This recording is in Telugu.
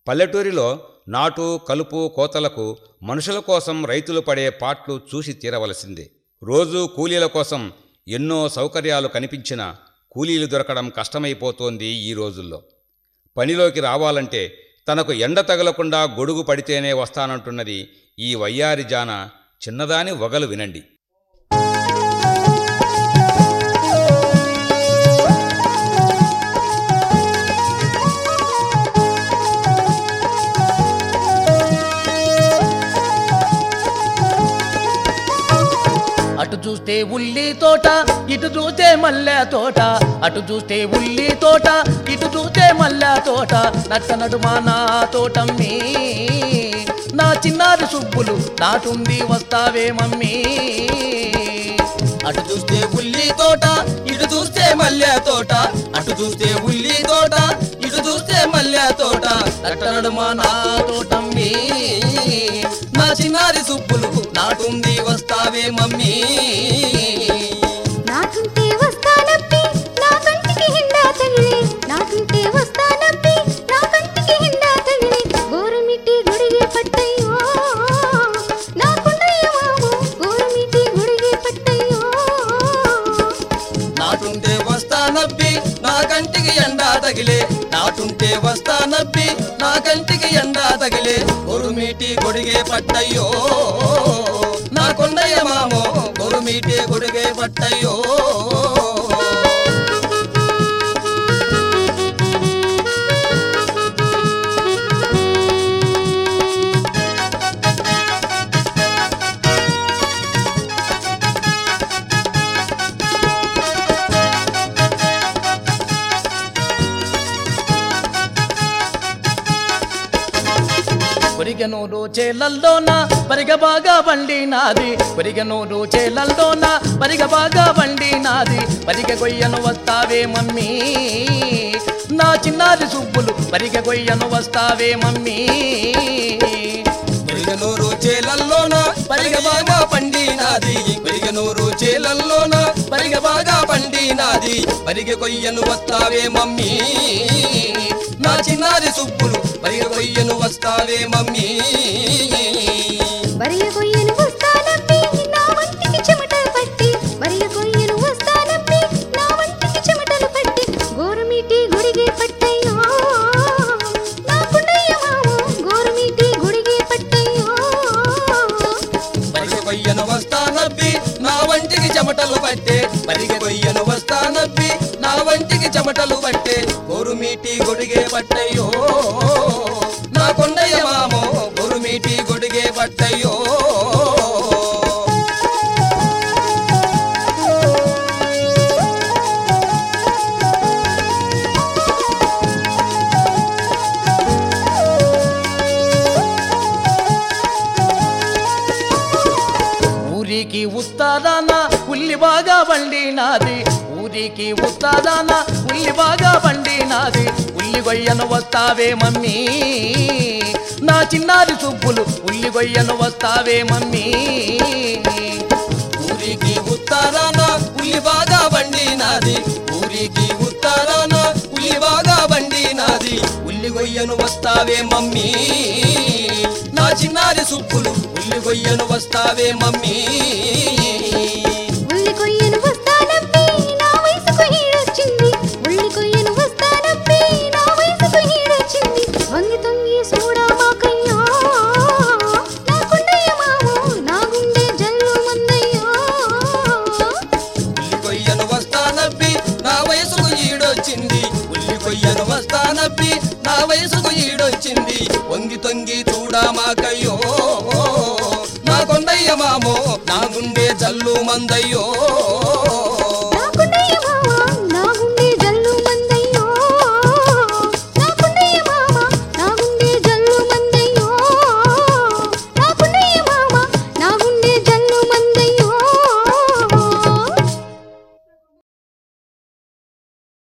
పల్లెటూరిలో నాటు కలుపు కోతలకు మనుషుల కోసం రైతులు పడే పాట్లు చూసి తీరవలసిందే రోజూ కూలీల కోసం ఎన్నో సౌకర్యాలు కనిపించినా కూలీలు దొరకడం కష్టమైపోతోంది ఈ రోజుల్లో పనిలోకి రావాలంటే తనకు ఎండ తగలకుండా గొడుగు పడితేనే వస్తానంటున్నది ఈ వయ్యారి జాన చిన్నదాని వగలు వినండి అటు చూస్తే ఉల్లి తోట ఇటు చూస్తే మల్లె తోట అటు చూస్తే ఉల్లి తోట ఇటు చూస్తే మల్లె తోట నట్ట నడుమా నా తోటమ్మి నా చిన్నారి సుబ్బులు నాటుంది వస్తావే మమ్మీ అటు చూస్తే ఉల్లి తోట ఇటు చూస్తే మల్లె తోట అటు చూస్తే ఉల్లి తోట ఇటు చూస్తే మల్లె తోట నట్టనడు మా నా తోటమ్మి నా చిన్నారి సుబ్బులు నాటుంది వస్తావే మమ్మీ నాకుంటే వస్తానప్పి నా కంటికి హిండా తగిలి నాకుంటే వస్తానప్పి నా కంటికి హిండా తగిలి గోరుమిట్టి గుడిగే పట్టయ్యో నాకుండయ్య మాము గోరుమిట్టి గుడిగే పట్టయ్యో నాటుంటే వస్తానబ్బి నా కంటికి ఎండా తగిలే నాటుంటే వస్తానబ్బి నా కంటికి ఎండా తగిలే గొరుమీటి గొడిగే పట్టయ్యో నా కొండయ్య మామో గొరుమీటి గొడిగే పట్టయ్యో కొరిగనూరు చేలల్లోన పరిగ బాగా బండి నాది కొరిగనూరు చేలల్లోన పరిగ బాగా బండి నాది పరిగ కొయ్యను వస్తావే మమ్మీ నా చిన్నారి సుబ్బులు పరిగ కొయ్యను వస్తావే మమ్మీ పెరిగనూరు చేలల్లోన పరిగ బాగా పండినాది పెరిగనూరు చేలల్లోన పరిగ బాగా పండినాది పరిగ కొయ్యను వస్తావే మమ్మీ నా చిన్నారి సుబ్బులు పరిగ కొయ్యను వస్తావే మమ్మీ వరియ కొయ్యను వస్తానప్పి నా వంటికి చెమటలు పట్టి వరియ కొయ్యను వస్తానప్పి నా వంటికి చెమటలు పట్టి గోరుమిటి గుడిగే పట్టయ్యో నాకుండయ్య మాము గోరుమిటి గుడిగే పట్టయ్యో పరిగ కొయ్యను వస్తానబ్బి నా వంటికి చెమటలు పట్టే పరిగ కొయ్యను వస్తానబ్బి నా వంటికి చెమటలు పట్టే గోరుమీటి గొడిగే పట్టయ్యో నా కొండయ్య మామో గోరుమీటి గొడిగే పట్టయ్యో ఊరికి ఉత్తాదాన ఉల్లి బాగా బండి నాది ఊరికి ఉత్తాదాన ఉల్లి బాగా బండి నాది ఉల్లి గొయ్యను వస్తావే మమ్మీ నా చిన్నారి సుబ్బులు ఉల్లి గొయ్యను వస్తావే మమ్మీ ఊరికి ఉత్తరాన ఉల్లి బాగా బండి నాది ఊరికి ఉత్తరాన ఉల్లి బాగా బండి నాది ఉల్లి గొయ్యను వస్తావే మమ్మీ నా చిన్నారి సుప్పులు ఉల్లి గొయ్యను వస్తావే మమ్మీ ఉల్లి కొయ్యను వస్తానప్పి నా వయసుకు ఈడొచ్చింది ఉల్లి కొయ్యను వస్తానప్పి నా వయసుకు ఈడొచ్చింది వంగి తొంగి చూడా మాకయ్యో నాకుండయ్య మాము నా గుండె జల్లు మందయ్యో ఉల్లి కొయ్యను వస్తానబ్బి నా వయసుకు ఈడొచ్చింది ఉల్లి కొయ్యను వస్తానబ్బి నా వయసుకు ఈడొచ్చింది వంగి తొంగి చూడా మాకయ్యో నా కొండయ్య మామో నా గుండె జల్లు మందయ్యో